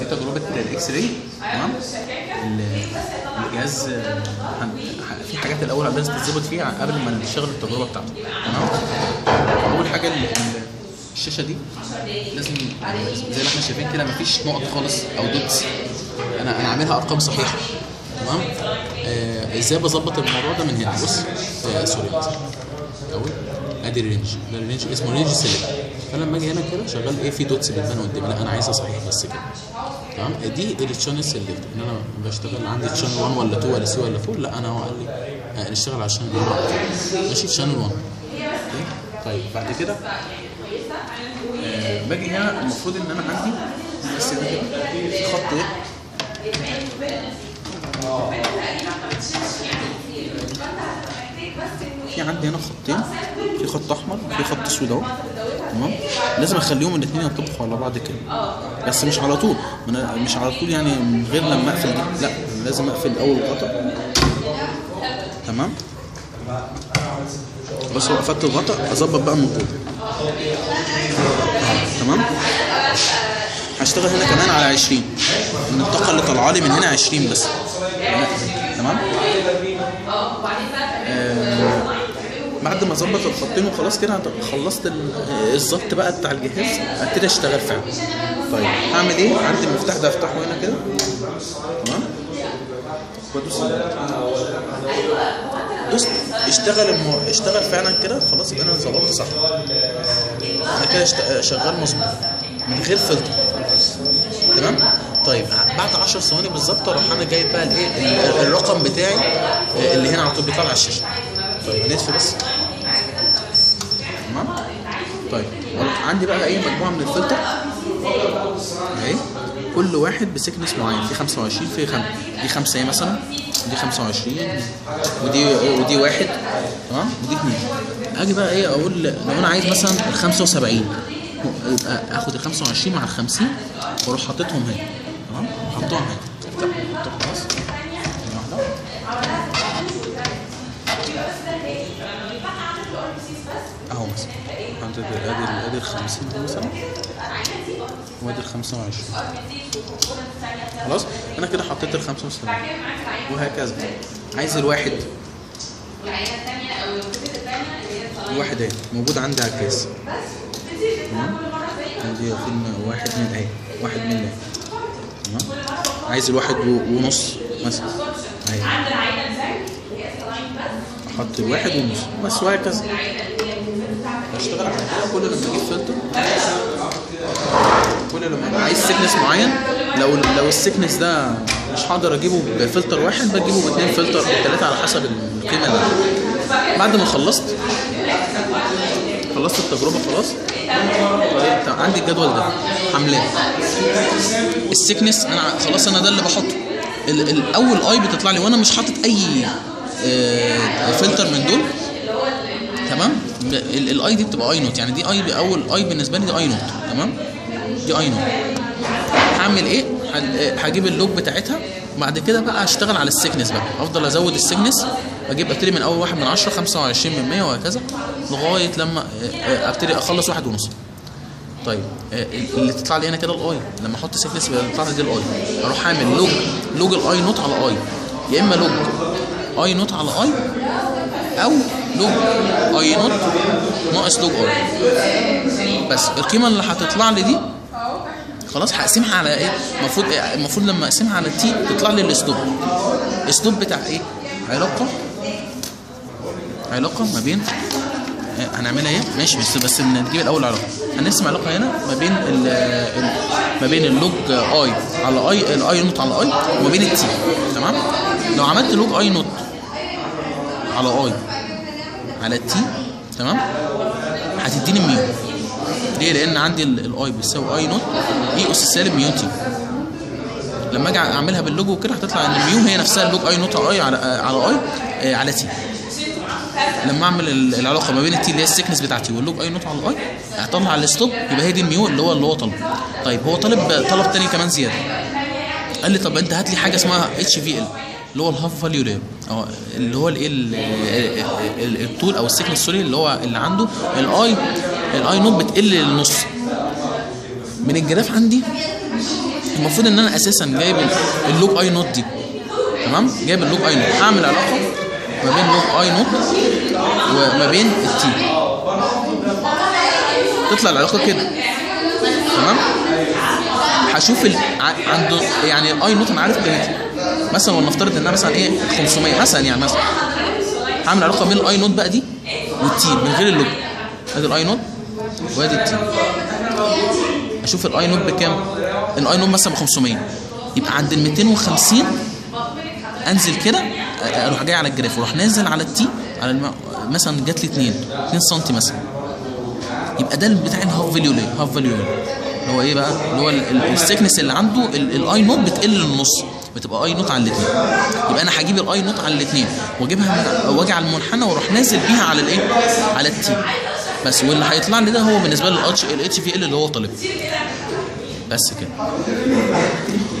تجربه الاكس راي تمام ال- الجهاز آه، هن- ح- في حاجات الاول لازم تتظبط فيها قبل ما نشتغل التجربه بتاعته تمام اول حاجه ال- ال- الشاشه دي لازم زي ما احنا شايفين كده مفيش نقط خالص او دوتس انا انا عاملها ارقام صحيحه تمام آه ازاي بظبط الموضوع ده من هنا بص آه سوري مثلا اول ادي الرينج ده الرينج اسمه رينج سيلكت فلما اجي هنا كده شغال ايه في دوتس بتبان قدامي لا انا عايزها صحيح بس كده تمام دي التشانل سيلكت ان انا بشتغل عندي تشانل 1 ولا 2 ولا 3 ولا 4 لا انا هو قال لي آه نشتغل على شانل 1 ماشي شانل 1 أوكي؟ طيب بعد كده آه باجي هنا المفروض ان انا عندي بس هنا كده في خط ايه في عندي هنا خطين في خط احمر وفي خط اسود اهو تمام لازم اخليهم الاثنين ينطبقوا على بعض كده بس مش على طول ما انا مش على طول يعني من غير لما اقفل دي لا أنا لازم اقفل اول الغطا تمام بس لو قفلت الغطا اظبط بقى من جوه آه، تمام هشتغل هنا كمان على 20 ان الطاقه اللي طالعه لي من هنا 20 بس تمام آه، بعد ما اظبط الخطين وخلاص كده هتبقى خلصت ال- الظبط بقى بتاع الجهاز ابتدي اشتغل فعلا طيب هعمل ايه عندي المفتاح ده افتحه هنا كده تمام وادوس دوست اشتغل المو... اشتغل فعلا كده خلاص يبقى انا ظبطت صح انا كده اشت... شغال مظبوط من غير فلتر تمام طيب بعد 10 ثواني بالظبط اروح انا جايب بقى الايه ال- الرقم بتاعي آه، اللي هنا على طول بيطلع على الشاشه طيب هنطفي بس تمام طيب أروح عندي بقى ايه مجموعه من الفلتر اهي كل واحد بسكنس معين في 25 في خم... دي خمسه ايه مثلا دي 25 ودي ودي واحد تمام ودي اثنين اجي بقى ايه اقول لو انا عايز مثلا ال 75 يبقى اخد ال 25 مع ال 50 واروح حاططهم هنا تمام احطهم هنا افتح احطهم خلاص ثانية واحدة. اهو مثلا حطيت ادي ادي ال 50 دي مثلا وادي ال 25 خلاص انا كده حطيت ال 75 وهكذا عايز الواحد الواحد اهي موجود عندي على الكاس تمام ادي فيلم واحد من اهي واحد من اهي تمام عايز الواحد و- ونص مثلا اهي احط الواحد ونص بس وهكذا اشتغل على كده كل لما اجيب فلتر كل لما أبقى عايز سيكنس معين لو لو السيكنس ده مش هقدر اجيبه بفلتر واحد بجيبه باثنين فلتر او ثلاثه على حسب القيمه اللي عندي. بعد ما خلصت خلصت التجربه خلاص طيب طب عندي الجدول ده حملاه السيكنس انا خلاص انا ده اللي بحطه ال- الاول اي بتطلع لي وانا مش حاطط اي آه، فلتر من دول تمام ب- ال- الاي دي بتبقى اي نوت يعني دي اي اول اي بالنسبه لي دي اي نوت تمام دي اي نوت هعمل ايه ه- هجيب اللوج بتاعتها بعد كده بقى اشتغل على السيكنس بقى افضل ازود السيكنس اجيب ابتدي من اول واحد من 10 25 من 100 وهكذا لغايه لما آه، آه، ابتدي اخلص واحد ونص طيب آه، اللي تطلع لي هنا كده الاي لما احط سيكنس بيطلع لي دي الاي اروح اعمل لوج لوج الاي نوت على اي يا اما لوج اي نوت على اي او لوج اي نوت ناقص لوج اي بس القيمه اللي هتطلع لي دي خلاص هقسمها على ايه المفروض إيه؟ المفروض لما اقسمها على تي تطلع لي الاسلوب الاسلوب بتاع ايه علاقه علاقه ما بين آه، هنعملها ايه ماشي بس بس نجيب الاول علاقه هنرسم علاقه هنا ما بين ال ال- ما بين اللوج اي على اي الاي نوت على اي وما بين التي تمام لو عملت لوج اي نوت على اي على التي تمام هتديني ميو ليه لان عندي الاي بيساوي اي نوت اي اس سالب ميو تي لما اجي اعملها باللوجو كده هتطلع ان الميو هي نفسها اللوج اي نوت على اي على على اي آه، على تي لما اعمل ال- العلاقه ما بين التي اللي هي السكنس بتاعتي واللوج اي نوت على الاي هطلع الستوب يبقى هي دي الميو اللي هو اللي هو طلب طيب هو طالب طلب تاني كمان زياده قال لي طب انت هات لي حاجه اسمها اتش في ال اللي هو الهاف فاليو لاير او اللي هو الايه ال- ال- ال- الطول او السكنس سوري اللي هو اللي عنده الاي الاي نوت بتقل للنص من الجراف عندي المفروض ان انا اساسا جايب ال- اللوج اي نوت دي تمام جايب اللوج اي نوت هعمل علاقه ما بين لوج اي نوت وما بين التي تطلع العلاقه كده تمام هشوف ال... ع- عنده يعني الاي نوت انا عارف قيمتها مثلا ولنفترض انها مثلا ايه 500 مثلا يعني مثلا هعمل علاقه بين الاي نوت بقى دي والتي من غير اللوج ادي الاي نوت وادي التي اشوف الاي نوت بكام الاي نوت مثلا ب 500 يبقى عند ال 250 انزل كده أ- اروح جاي على الجراف واروح نازل على التي على الم... مثلا جات لي 2 2 سم مثلا يبقى ده بتاع الهاف فاليو ليه هاف فاليو اللي هو ايه بقى اللي هو ال- ال- السيكنس اللي عنده ال- الاي نوت بتقل للنص بتبقى اي نوت على الاثنين يبقى انا هجيب الاي نوت على الاثنين واجيبها من- واجي على المنحنى واروح نازل بيها على الايه على التي بس واللي هيطلع لي ده هو بالنسبه للاتش الاتش في ال اللي هو طالبه بس كده